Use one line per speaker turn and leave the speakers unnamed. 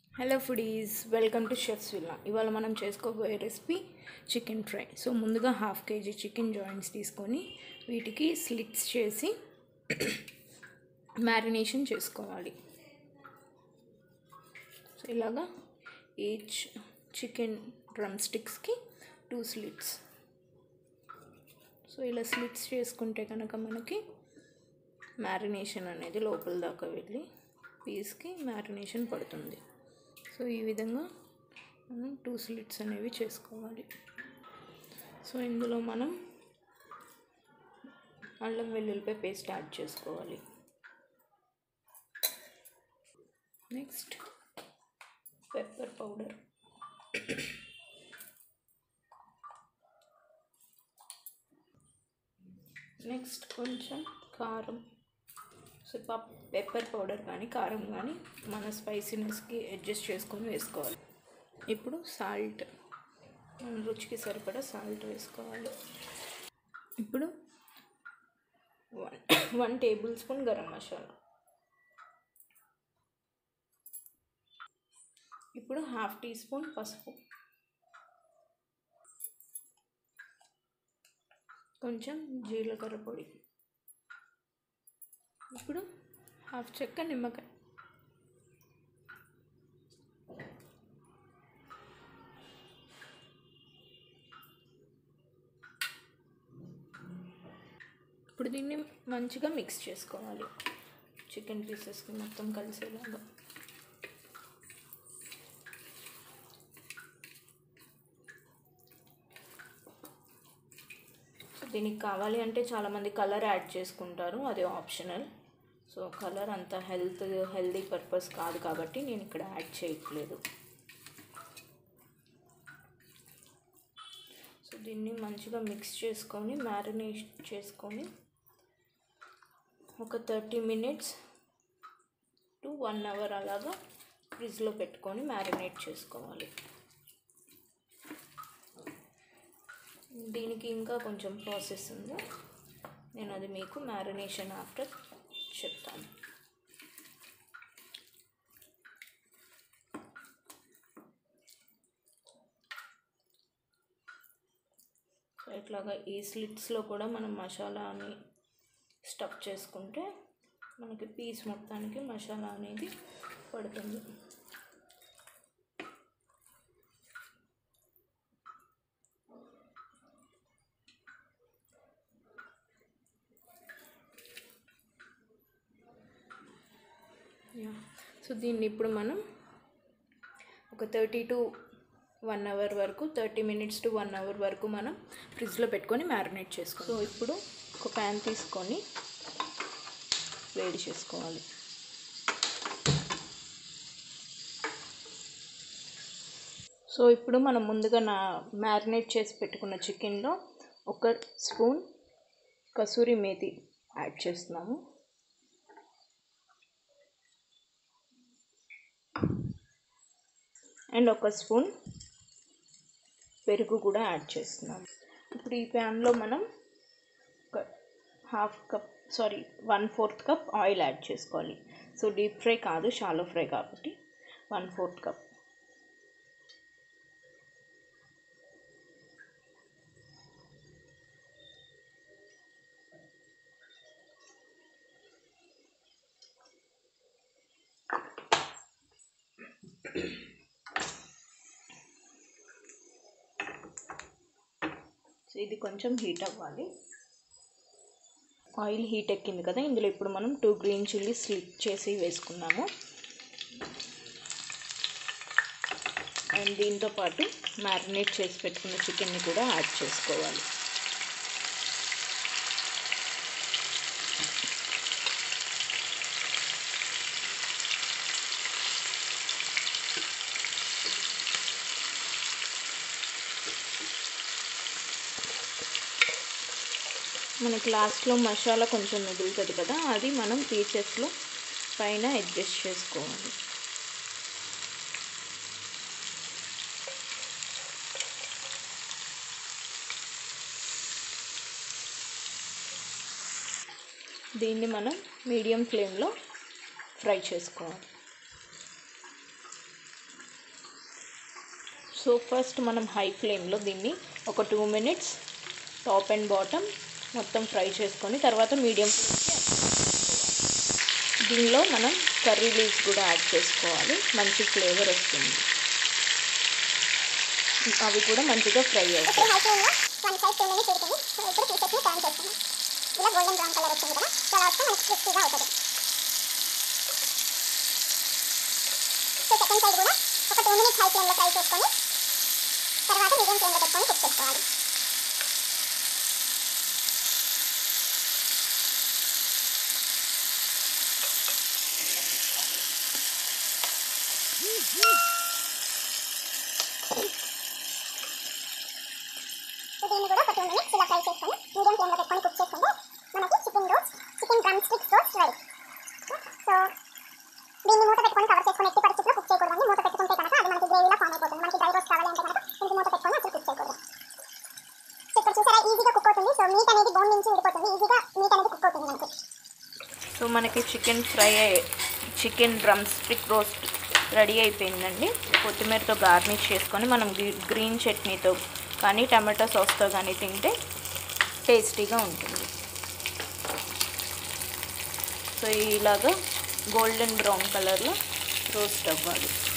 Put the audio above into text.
hello foodies welcome to chef's villa ఇవాళ మనం చేసుకోబోయే రెసిపీ చికెన్ ఫ్రై సో ముందుగా హాఫ్ కేజీ చికెన్ జాయింట్స్ తీసుకొని వీటికి స్లిట్స్ చేసి మ్యారినేషన్ చేసుకోవాలి సో ఇలాగా ఈచ్ చికెన్ డ్రమ్ స్టిక్స్కి టూ స్లిట్స్ సో ఇలా స్లిట్స్ చేసుకుంటే కనుక మనకి మ్యారినేషన్ అనేది లోపల దాకా వెళ్ళి పీస్కి మ్యారినేషన్ పడుతుంది సో ఈ విధంగా మనం టూ స్లిట్స్ అనేవి చేసుకోవాలి సో ఇందులో మనం అల్లం వెల్లుల్లిపాయ పేస్ట్ యాడ్ చేసుకోవాలి నెక్స్ట్ పెప్పర్ పౌడర్ నెక్స్ట్ కొంచెం కారం సో పెప్పర్ పౌడర్ కానీ కారం కానీ మన స్పైసీనెస్కి అడ్జస్ట్ చేసుకొని వేసుకోవాలి ఇప్పుడు సాల్ట్ మన రుచికి సరిపడా సాల్ట్ వేసుకోవాలి ఇప్పుడు one one tablespoon garam masala ఇప్పుడు హాఫ్ టీ స్పూన్ పసుపు కొంచెం జీలకర్ర పొడి ఇప్పుడు హాఫ్ చెక్క నిమ్మకాయ ఇప్పుడు దీన్ని మంచిగా మిక్స్ చేసుకోవాలి చికెన్ పీసెస్కి మొత్తం కలిసేలాగా సో దీనికి కావాలి అంటే చాలామంది కలర్ యాడ్ చేసుకుంటారు అది ఆప్షనల్ సో కలర్ అంత హెల్త్ హెల్దీ పర్పస్ కాదు కాబట్టి నేను ఇక్కడ యాడ్ చేయట్లేదు సో దీన్ని మంచిగా మిక్స్ చేసుకొని మ్యారినేట్ చేసుకొని ఒక thirty minutes to one hour అలాగా ఫ్రిడ్జ్లో పెట్టుకొని మ్యారినేట్ చేసుకోవాలి దీనికి ఇంకా కొంచెం ప్రాసెస్ ఉంది నేను అది మీకు మ్యారినేషన్ ఆఫ్టర్ చెప్తాను సో ఇట్లాగా ఈ స్లిట్స్లో కూడా మనం మసాలాని స్టఫ్ చేసుకుంటే మనకి పీస్ మొత్తానికి మసాలా అనేది పడుతుంది యా సో దీన్ని ఇప్పుడు మనం ఒక థర్టీ టు వన్ అవర్ వరకు thirty minutes to one hour వరకు మనం ఫ్రిడ్జ్లో పెట్టుకొని మ్యారినేట్ చేసుకోవాలి సో ఇప్పుడు ఒక ప్యాన్ తీసుకొని వేడి చేసుకోవాలి సో ఇప్పుడు మనం ముందుగా నా మ్యారినేట్ చేసి పెట్టుకున్న చికెన్లో ఒక స్పూన్ కసూరి మేతి యాడ్ చేస్తున్నాము అండ్ ఒక స్పూన్ పెరుగు కూడా యాడ్ చేస్తున్నాం ఇప్పుడు ఈ ప్యాన్లో మనం ఒక half cup sorry one fourth cup oil add చేసుకోవాలి సో డీప్ ఫ్రై కాదు షాలో ఫ్రై కాబట్టి వన్ ఫోర్త్ కప్ సో ఇది కొంచెం హీట్ అవ్వాలి ఆయిల్ హీట్ ఎక్కింది కదా ఇందులో ఇప్పుడు మనం టూ గ్రీన్ చిల్లీ స్లిప్ చేసి వేసుకున్నాము అండ్ దీంతో పాటు మ్యారినేట్ చేసి పెట్టుకున్న చికెన్ని కూడా యాడ్ చేసుకోవాలి మనకి లాస్ట్లో మసాలా కొంచెం మిగులుతుంది కదా అది మనం పీసెస్లో పైన అడ్జస్ట్ చేసుకోవాలి దీన్ని మనం మీడియం ఫ్లేమ్లో ఫ్రై చేసుకోవాలి సో ఫస్ట్ మనం హై ఫ్లేమ్లో దీన్ని ఒక two minutes top and bottom మొత్తం ఫ్రై చేసుకొని తర్వాత మీడియం దీనిలో మనం కర్రీ లీవ్స్ కూడా యాడ్ చేసుకోవాలి మంచి ఫ్లేవర్ వస్తుంది అవి కూడా మంచిగా ఫ్రై అవుతాయి
ఇప్పుడు హై ఫ్లేమ్లో వన్ సైడ్ టూ మినిట్స్ ఉడుతుంది సో ఇప్పుడు పీసెస్ని టర్న్ చేస్తాము ఇలా గోల్డెన్ బ్రౌన్ కలర్ వచ్చింది కదా సో అలా వస్తే మనకి క్రిస్పీగా అవుతుంది సో సెకండ్ సైడ్ కూడా ఒక టూ మినిట్స్ హై ఫ్లేమ్లో ఫ్రై చేసుకొని తర్వాత మీడియం ఫ్లేమ్లో పెట్టుకొని కుక్ చేసుకోవాలి సో దీన్ని కూడా ఒక టూ మినిట్స్ ఇలా ఫ్రై చేసుకొని మీడియం ఫ్లేమ్లో పెట్టుకొని కుక్ చేసుకుంటే మనకి chicken roast chicken drumsticks roast ready so దీన్ని మూత పెట్టుకొని కవర్ చేసుకొని ఎట్టి పరిస్థితుల్లో కుక్ చేయకూడదండి మూత పెట్టుకుంటే కనుక అది మనకి గ్రేవీలా ఫామ్ అయిపోతుంది మనకి డ్రై రోస్ట్ కావాలి అంటే కనుక దీనికి మూత పెట్టుకొని అసలు కుక్ చేయకూడదు సో ఇక్కడ చూసారా ఈజీగా కుక్ అవుతుంది సో మీట్ అనేది బోన్ నుంచి విడిపోతుంది ఈజీగా మీట్ అనేది కుక్ అవుతుంది మనకి
సో మనకి chicken fry chicken drumstick roast ready అయిపోయిందండి కొత్తిమీరతో గార్నిష్ చేసుకొని మనం గ్రీ- గ్రీన్ చట్నీతో కానీ టమాటో సాస్తో కానీ తింటే టేస్టీగా ఉంటుంది సో ఇలాగా గోల్డెన్ బ్రౌన్ కలర్లో రోస్ట్ అవ్వాలి